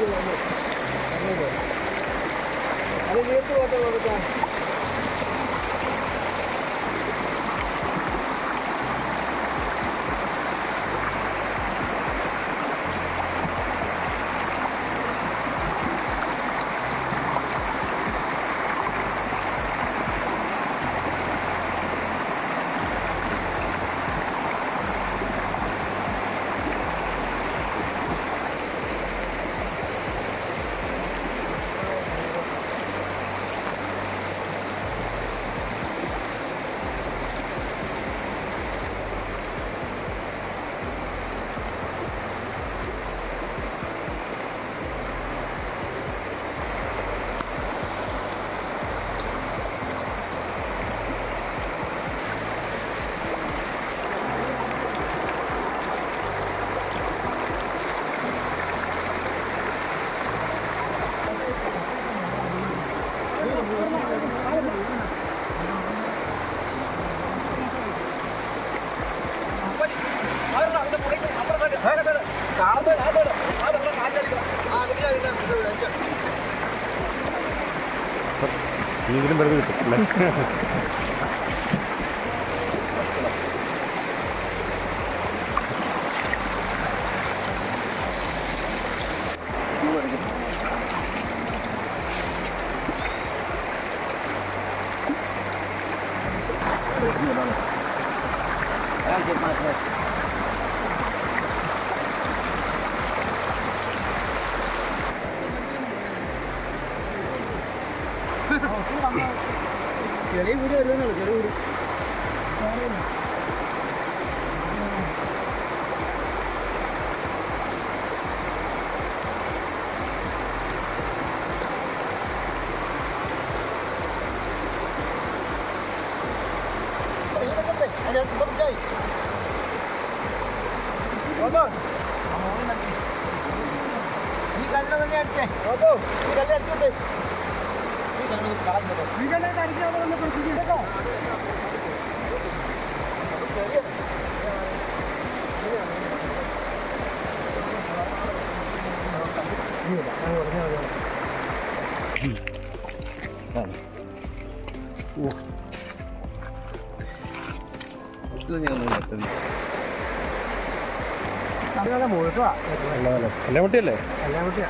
അത് നീർത്ത് പോട്ടെ കൊടുക്കാം ഇതിലും വെറുതെ കിട്ടും അല്ലേ ചെറിയ വീട് വരുന്നുള്ളൂ ചെറിയ വീട് ഈ കണ്ണ് തന്നെ അടിച്ചേ ഈ കല്ല് അടിച്ചോട്ടെ ഈ കണ്ണ് കളഞ്ഞോ ഈ കല്ല് അടിച്ചാൽ കേട്ടോ നല്ല മുഴുക്കാ എല്ലാ കുട്ടിയല്ലേ എല്ലാം കുട്ടിയാ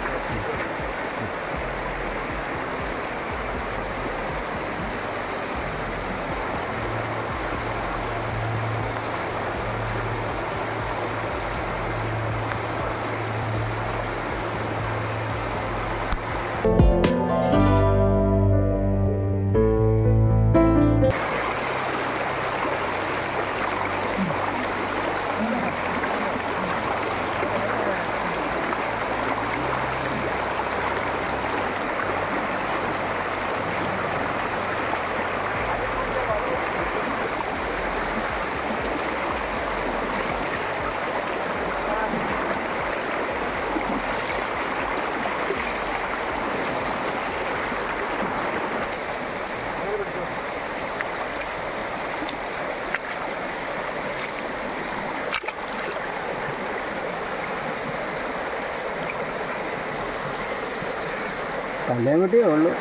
കല്യാൺ കുട്ടിയേ ഉള്ളൂ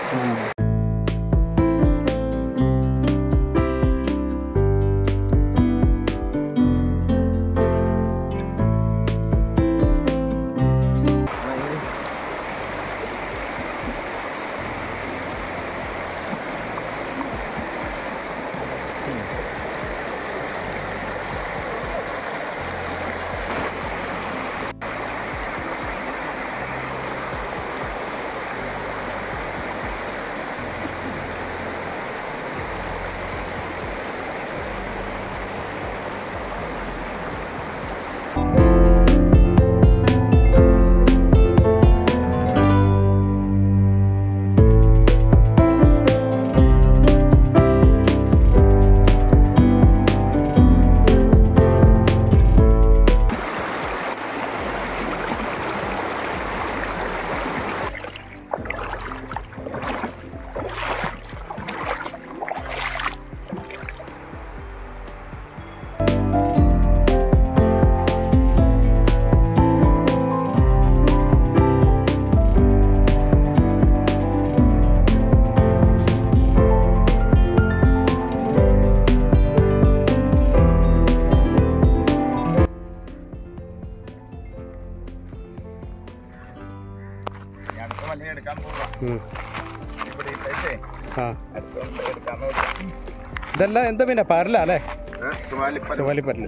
ഇതെല്ലാം എന്താ പിന്നെ പരല അല്ലേ ചുവാലിപ്പരം ചുവാലിപ്പരല്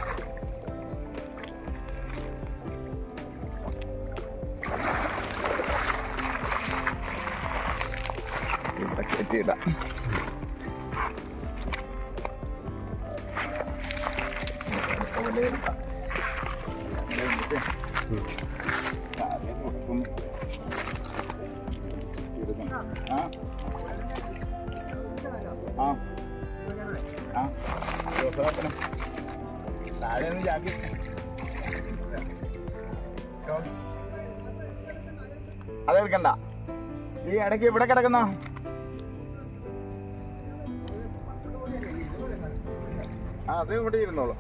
ഇവിടെ കയറ്റിയിടാം വലയെടുക്കാം. വലയെടുത്ത് താഴെ കൊടുക്കും. ഇടുന്നു. ആ ആ ആ ദിവസത്തിന് താഴെ നിന്ന് ചാക്കി അതെടുക്കണ്ട ഈ ഇടയ്ക്ക് ഇവിടെ കിടക്കുന്നോ ആ അത് ഇവിടെ ഇരുന്നോളൂ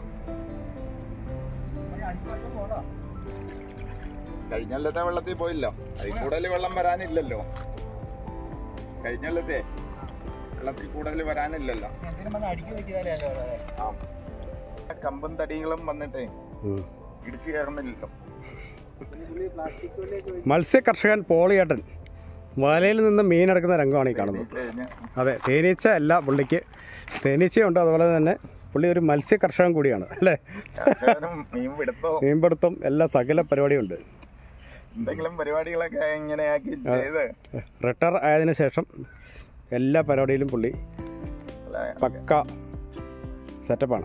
കഴിഞ്ഞല്ലത്തെ വെള്ളത്തിൽ പോയില്ലോ അതിൽ കൂടുതൽ വെള്ളം വരാനില്ലല്ലോ കഴിഞ്ഞല്ലത്തെ വെള്ളത്തിൽ കൂടുതൽ വരാനില്ലല്ലോ എന്തിനും വന്ന് അടുക്കി വെക്കിയതല്ലേ അല്ലേ ഉള്ളത്? ആ കമ്പും തടികളും വന്നിട്ടേ ഉം. ഇടിച്ചു കയറുന്നില്ലല്ലോ പുള്ളി പ്ലാസ്റ്റിക് ഉള്ളിലേക്ക് വെച്ച് മത്സ്യ കർഷകൻ പോളിയേട്ടൻ വലയിൽ നിന്ന് മീനെടുക്കുന്ന രംഗമാണ് ഈ കാണുന്നത് കഴിഞ്ഞ് അതെ തേനീച്ച അല്ല പുള്ളിക്ക് തേനീച്ചയുണ്ട് അതുപോലെ തന്നെ പുള്ളി ഒരു മത്സ്യ കർഷകൻ കൂടിയാണ് അല്ലേ കർഷകനും മീൻ പിടുത്തവും മീൻപിടുത്തം എല്ലാ സകല പരിപാടിയുണ്ട് എന്തെങ്കിലും പരിപാടികളൊക്കെ ഇങ്ങനെയാക്കി ചെയ്ത് റിട്ടയർ ആയതിനു ശേഷം എല്ലാ പരിപാടിയിലും പുള്ളി അല്ല, പക്ക സെറ്റപ്പാണ്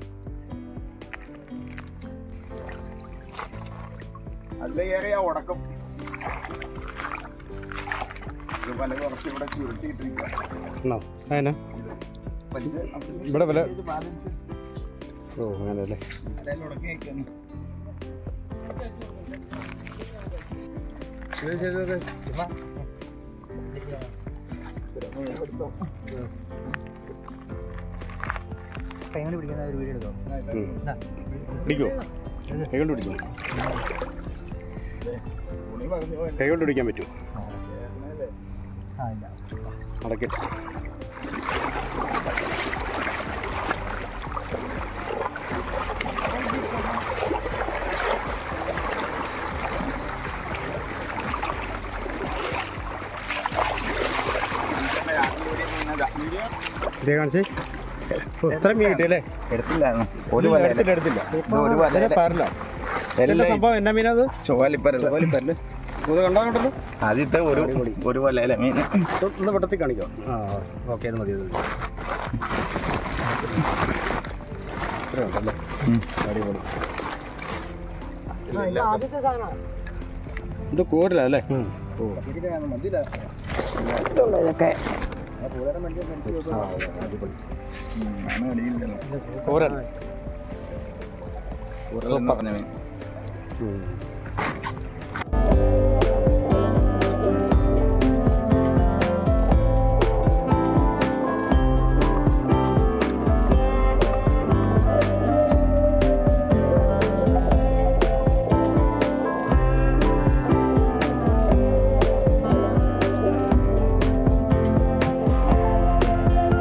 അതിൽ കയറിയാ ഉടക്കും ഇത് പല കുറച്ച് ഇവിടെ ചുരുട്ടിയിട്ടിരിക്കുക ആണോ അതിനാ വലിച്ച് അതിന് ഇവിടെ വില ഇത് ബാലൻസ് ഓ അങ്ങനെയല്ലേ അതിൽ ഉടക്കി വയ്ക്കുന്നു കൈ കൊണ്ട് പിടിക്കുന്ന ഒരു വീഡിയോ എടുത്തോ ഉം. പിടിക്കുമോ കൈ കൊണ്ട് പിടിക്കുമോ തുണി പറഞ്ഞു പോയി കൈ കൊണ്ട് പിടിക്കാൻ പറ്റുമോ ആ ഇല്ല അടക്കിട്ട് ഇതേ കാണിച്ചേ ഓ, ഇത്ര മീൻ കിട്ടിയല്ലേ എടുത്തില്ലായിരുന്നു ഒരു വല എടുത്തില്ല എടുത്തില്ല ഇത് ഒരു വല പാരില്ല എല്ലാ സംഭവം എന്നാ മീനത് ചോലിപ്പരല് വലിപ്പല്ലേ ഇത് കണ്ടോ കണ്ടല്ലോ ആദ്യത്തെ ഒരു ഒരു വലയില മീൻ ഇത് ഒന്ന് വെട്ടത്തിൽ കാണിക്കോ ആ ഓക്കെ അത് മതി അത് മതി. ഇത്രയും ഉണ്ടല്ലേ അടിപൊളി ആദ്യത്തെ സാധനം ഇത് കൂരല അല്ലേ ഓ ഇതൊക്കെ കൂരൽ ഉരുളെന്ന് പറഞ്ഞ മീൻ ഉം.